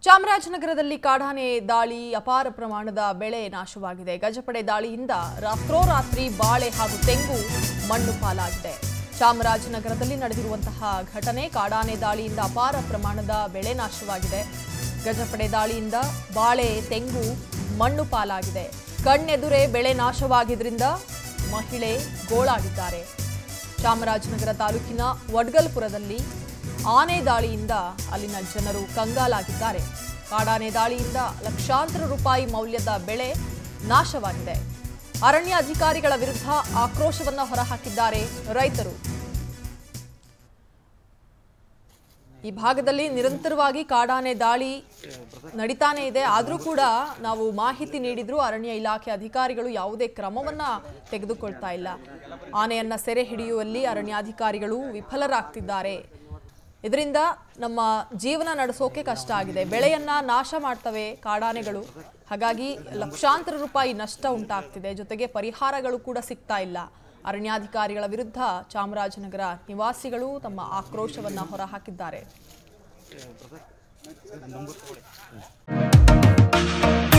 ಚಾಮರಾಜನಗರದಲ್ಲಿ ಕಾಡಾನೆ ದಾಳಿ ಅಪಾರ ಪ್ರಮಾಣದ ಬೆಳೆ ನಾಶವಾಗಿದೆ ಗಜಪಡೆ ದಾಳಿಯಿಂದ ರಾತ್ರೋರಾತ್ರಿ ಬಾಳೆ ಹಾಗೂ ತೆಂಗು ಮಣ್ಣು ಪಾಲಾಗಿದೆ ಚಾಮರಾಜನಗರದಲ್ಲಿ ನಡೆದಿರುವಂತಹ ಘಟನೆ ಕಾಡಾನೆ ದಾಳಿಯಿಂದ ಅಪಾರ ಪ್ರಮಾಣದ ಬೆಳೆ ನಾಶವಾಗಿದೆ ಗಜಪಡೆ ದಾಳಿಯಿಂದ ಬಾಳೆ ತೆಂಗು ಮಣ್ಣು ಪಾಲಾಗಿದೆ ಕಣ್ಣೆದುರೇ ಬೆಳೆ ನಾಶವಾಗಿದ್ರಿಂದ ಮಹಿಳೆ ಗೋಳಾಗಿದ್ದಾರೆ ಚಾಮರಾಜನಗರ ತಾಲೂಕಿನ ವಡ್ಗಲ್ಪುರದಲ್ಲಿ ಆನೆ ದಾಳಿಯಿಂದ ಅಲ್ಲಿನ ಜನರು ಕಂಗಾಲಾಗಿದ್ದಾರೆ ಕಾಡಾನೆ ದಾಳಿಯಿಂದ ಲಕ್ಷಾಂತರ ರೂಪಾಯಿ ಮೌಲ್ಯದ ಬೆಳೆ ನಾಶವಾಗಿದೆ ಅರಣ್ಯ ಅಧಿಕಾರಿಗಳ ವಿರುದ್ಧ ಆಕ್ರೋಶವನ್ನ ಹೊರಹಾಕಿದ್ದಾರೆ ರೈತರು ಈ ಭಾಗದಲ್ಲಿ ನಿರಂತರವಾಗಿ ಕಾಡಾನೆ ದಾಳಿ ನಡೀತಾನೆ ಇದೆ ಆದರೂ ಕೂಡ ನಾವು ಮಾಹಿತಿ ನೀಡಿದ್ರು ಅರಣ್ಯ ಇಲಾಖೆ ಅಧಿಕಾರಿಗಳು ಯಾವುದೇ ಕ್ರಮವನ್ನ ತೆಗೆದುಕೊಳ್ತಾ ಇಲ್ಲ ಆನೆಯನ್ನ ಸೆರೆ ಹಿಡಿಯುವಲ್ಲಿ ಅರಣ್ಯಾಧಿಕಾರಿಗಳು ವಿಫಲರಾಗ್ತಿದ್ದಾರೆ ಇದರಿಂದ ನಮ್ಮ ಜೀವನ ನಡೆಸೋಕೆ ಕಷ್ಟ ಆಗಿದೆ ಬೆಳೆಯನ್ನ ನಾಶ ಮಾಡ್ತವೆ ಕಾಡಾನೆಗಳು ಹಾಗಾಗಿ ಲಕ್ಷಾಂತರ ರೂಪಾಯಿ ನಷ್ಟ ಉಂಟಾಗ್ತಿದೆ ಜೊತೆಗೆ ಪರಿಹಾರಗಳು ಕೂಡ ಸಿಗ್ತಾ ಇಲ್ಲ ಅರಣ್ಯಾಧಿಕಾರಿಗಳ ವಿರುದ್ಧ ಚಾಮರಾಜನಗರ ನಿವಾಸಿಗಳು ತಮ್ಮ ಆಕ್ರೋಶವನ್ನ ಹೊರಹಾಕಿದ್ದಾರೆ